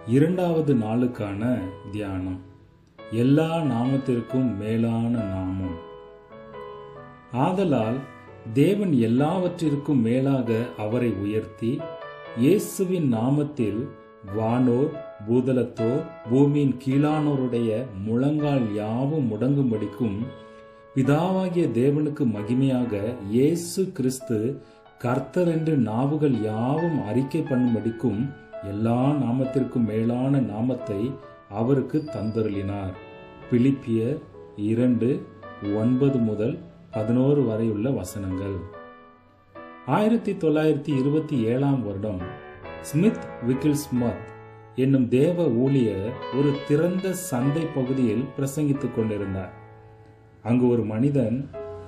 இரண்டாவது நாளுக்கான தியானம் எல்லா நாமத்திற்கும் மேலான நாமம் ஆதலால் தேவன் எல்லாவற்றிற்கும் மேலாக அவரை உயர்த்தி இயேசுவின் நாமத்தில் வானோர் பூதலத்தோர் பூமியின் கீழானோருடைய முழங்கால் யாவும் முடங்கும்படிக்கும் பிதாவாகிய தேவனுக்கு மகிமையாக இயேசு கிறிஸ்து கர்த்தர் என்று நாவுகள் யாவும் அறிக்கை பண்ணும்படிக்கும் எல்லா நாமத்திற்கும் மேலான நாமத்தை அவருக்கு தந்தருளினார் பிலிப்பியர் இரண்டு ஒன்பது முதல் பதினோரு வரையுள்ள வசனங்கள் ஆயிரத்தி தொள்ளாயிரத்தி இருபத்தி ஏழாம் வருடம் ஸ்மித் விக்கில்ஸ்மத் என்னும் தேவ ஊழியர் ஒரு திறந்த சந்தை பகுதியில் பிரசங்கித்துக் கொண்டிருந்தார் அங்கு ஒரு மனிதன்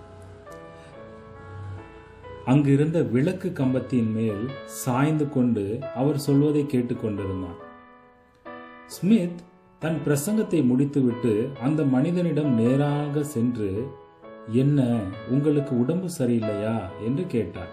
அங்கு இருந்த விளக்கு கம்பத்தின் மேல் சாய்ந்து கொண்டு அவர் சொல்வதை கேட்டுக்கொண்டிருந்தான் ஸ்மித் தன் பிரசங்கத்தை முடித்துவிட்டு அந்த மனிதனிடம் நேராக சென்று என்ன உங்களுக்கு உடம்பு சரியில்லையா என்று கேட்டார்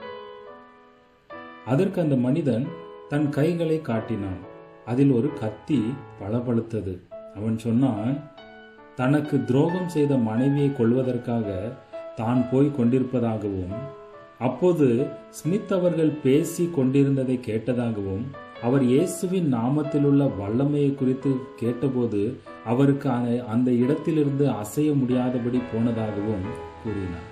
அதற்கு அந்த மனிதன் தன் கைகளை காட்டினான் அதில் ஒரு கத்தி பளபளத்தது அவன் சொன்னான் தனக்கு துரோகம் செய்த மனைவியை கொள்வதற்காக தான் போய் கொண்டிருப்பதாகவும் அப்போது ஸ்மித் அவர்கள் பேசி கொண்டிருந்ததை கேட்டதாகவும் அவர் இயேசுவின் நாமத்தில் உள்ள வல்லமையை குறித்து கேட்டபோது அவருக்கு அந்த இடத்திலிருந்து அசைய முடியாதபடி போனதாகவும் கூறினார்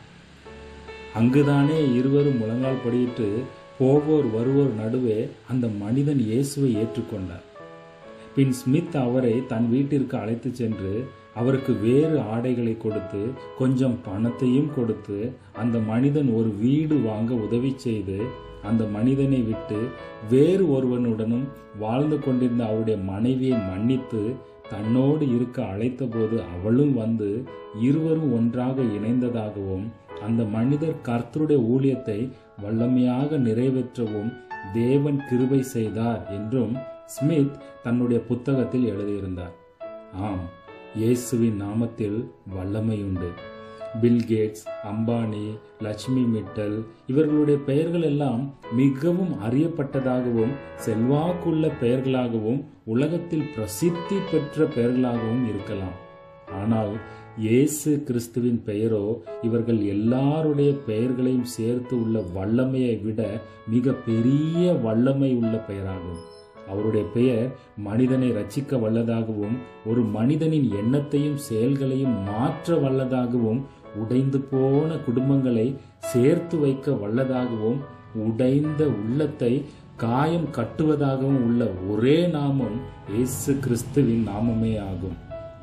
அங்குதானே இருவரும் முழங்கால் படியிட்டு போவோர் வருவோர் நடுவே அந்த மனிதன் இயேசுவை ஏற்றுக்கொண்டார் பின் ஸ்மித் அவரை தன் வீட்டிற்கு அழைத்து சென்று அவருக்கு வேறு ஆடைகளை கொடுத்து கொஞ்சம் பணத்தையும் கொடுத்து அந்த மனிதன் ஒரு வீடு வாங்க உதவி செய்து அந்த மனிதனை விட்டு வேறு ஒருவனுடனும் வாழ்ந்து கொண்டிருந்த அவருடைய மனைவியை மன்னித்து தன்னோடு இருக்க அழைத்தபோது அவளும் வந்து இருவரும் ஒன்றாக இணைந்ததாகவும் அந்த மனிதர் கர்த்தருடைய ஊழியத்தை வல்லமையாக நிறைவேற்றவும் தேவன் கிருபை செய்தார் என்றும் ஸ்மித் தன்னுடைய புத்தகத்தில் எழுதியிருந்தார் ஆம் இயேசுவின் நாமத்தில் வல்லமை உண்டு பில் கேட்ஸ் அம்பானி லட்சுமி மிட்டல் இவர்களுடைய பெயர்கள் எல்லாம் மிகவும் அறியப்பட்டதாகவும் செல்வாக்குள்ள பெயர்களாகவும் உலகத்தில் பிரசித்தி பெற்ற பெயர்களாகவும் இருக்கலாம் ஆனால் இயேசு கிறிஸ்துவின் பெயரோ இவர்கள் எல்லாருடைய பெயர்களையும் சேர்த்து உள்ள வல்லமையை விட மிக பெரிய வல்லமை உள்ள பெயராகும் அவருடைய பெயர் மனிதனை ரச்சிக்க வல்லதாகவும் ஒரு மனிதனின் எண்ணத்தையும் செயல்களையும் மாற்ற வல்லதாகவும் உடைந்து போன குடும்பங்களை சேர்த்து வைக்க வல்லதாகவும் உடைந்த உள்ளத்தை காயம் கட்டுவதாகவும் உள்ள ஒரே நாமம் இயேசு கிறிஸ்துவின் நாமமே ஆகும்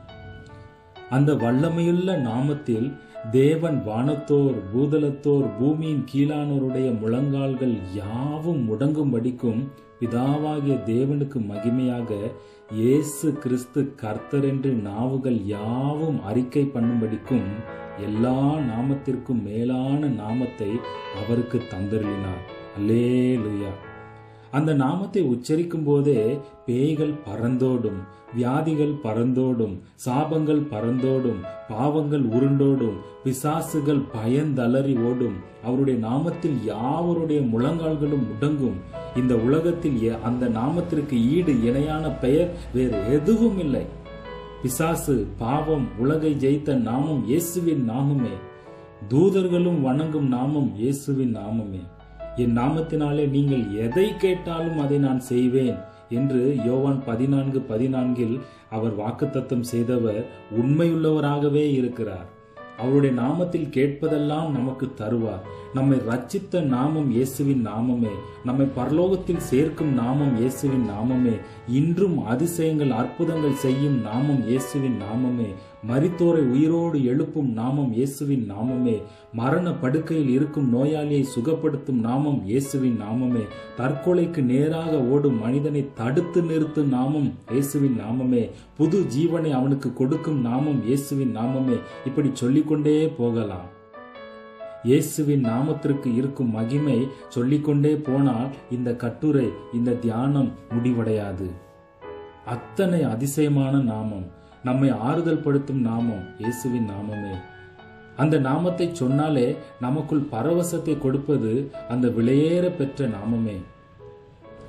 அந்த வல்லமையுள்ள நாமத்தில் தேவன் வானத்தோர் பூதலத்தோர் பூமியின் கீழானோருடைய முழங்கால்கள் யாவும் முடங்கும்படிக்கும் பிதாவாகிய தேவனுக்கு மகிமையாக இயேசு கிறிஸ்து கர்த்தர் என்று நாவுகள் யாவும் அறிக்கை பண்ணும்படிக்கும் எல்லா நாமத்திற்கும் மேலான நாமத்தை அவருக்கு தந்தருளினார் அல்லே லுயா அந்த நாமத்தை உச்சரிக்கும் போதே பேய்கள் பறந்தோடும் வியாதிகள் பறந்தோடும் சாபங்கள் பறந்தோடும் பாவங்கள் உருண்டோடும் பிசாசுகள் பயந்தலறி ஓடும் அவருடைய நாமத்தில் யாவருடைய முழங்கால்களும் முடங்கும் இந்த உலகத்தில் அந்த நாமத்திற்கு ஈடு இணையான பெயர் வேறு எதுவும் இல்லை பிசாசு பாவம் உலகை ஜெயித்த நாமம் இயேசுவின் நாமமே தூதர்களும் வணங்கும் நாமம் இயேசுவின் நாமமே என் நாமத்தினாலே நீங்கள் எதை கேட்டாலும் அதை நான் செய்வேன் என்று யோவான் பதினான்கு பதினான்கில் அவர் வாக்குத்தத்தம் செய்தவர் உண்மையுள்ளவராகவே இருக்கிறார் அவருடைய நாமத்தில் கேட்பதெல்லாம் நமக்கு தருவார் நம்மை ரச்சித்த நாமம் இயேசுவின் நாமமே நம்மை பரலோகத்தில் சேர்க்கும் நாமம் இயேசுவின் நாமமே இன்றும் அதிசயங்கள் அற்புதங்கள் செய்யும் நாமம் இயேசுவின் நாமமே மரித்தோரை உயிரோடு எழுப்பும் நாமம் இயேசுவின் நாமமே மரண படுக்கையில் இருக்கும் நோயாளியை சுகப்படுத்தும் நாமம் இயேசுவின் நாமமே தற்கொலைக்கு நேராக ஓடும் மனிதனை தடுத்து நிறுத்தும் நாமம் இயேசுவின் நாமமே புது ஜீவனை அவனுக்கு கொடுக்கும் நாமம் இயேசுவின் நாமமே இப்படி சொல்லிக்கொண்டே போகலாம் இயேசுவின் நாமத்திற்கு இருக்கும் மகிமை சொல்லிக்கொண்டே போனால் இந்த கட்டுரை இந்த தியானம் முடிவடையாது அத்தனை அதிசயமான நாமம் நம்மை ஆறுதல் படுத்தும் நாமம் இயேசுவின் நாமமே அந்த நாமத்தை சொன்னாலே நமக்குள் பரவசத்தை கொடுப்பது அந்த விலையேற பெற்ற நாமமே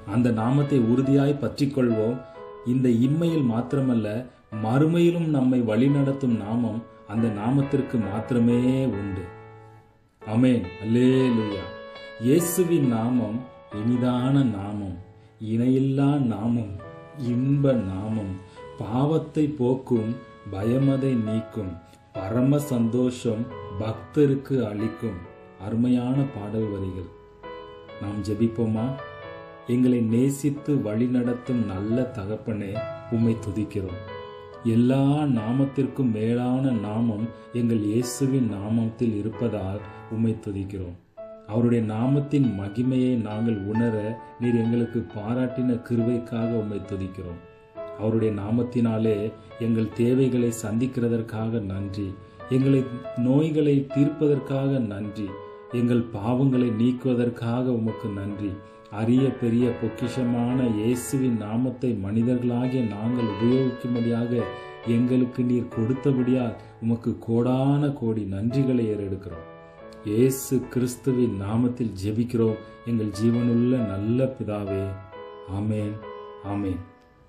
அந்த நாமத்தை உறுதியாய் பற்றிக்கொள்வோம் இந்த இம்மையில் மாத்திரமல்ல மறுமையிலும் நம்மை வழிநடத்தும் நாமம் அந்த நாமத்திற்கு மாத்திரமே உண்டு அமேன் அல்லேலுயா இயேசுவின் நாமம் இனிதான நாமம் இணையில்லா நாமம் இன்ப நாமம் பாவத்தை போக்கும் பயமதை நீக்கும் பரம சந்தோஷம் பக்தருக்கு அளிக்கும் அருமையான பாடல் வரிகள் நாம் ஜெபிப்போமா எங்களை நேசித்து வழிநடத்தும் நல்ல தகப்பனே உம்மை துதிக்கிறோம் எல்லா நாமத்திற்கும் மேலான நாமம் எங்கள் இயேசுவின் நாமத்தில் இருப்பதால் உம்மை துதிக்கிறோம் அவருடைய நாமத்தின் மகிமையை நாங்கள் உணர நீர் எங்களுக்கு பாராட்டின கிருவைக்காக உம்மை துதிக்கிறோம் அவருடைய நாமத்தினாலே எங்கள் தேவைகளை சந்திக்கிறதற்காக நன்றி எங்களை நோய்களை தீர்ப்பதற்காக நன்றி எங்கள் பாவங்களை நீக்குவதற்காக உமக்கு நன்றி அரிய பெரிய பொக்கிஷமான இயேசுவின் நாமத்தை மனிதர்களாகிய நாங்கள் உபயோகிக்கும்படியாக எங்களுக்கு நீர் கொடுத்தபடியால் உமக்கு கோடான கோடி நன்றிகளை ஏறெடுக்கிறோம் இயேசு கிறிஸ்துவின் நாமத்தில் ஜெபிக்கிறோம் எங்கள் ஜீவனுள்ள நல்ல பிதாவே ஆமேன் ஆமேன்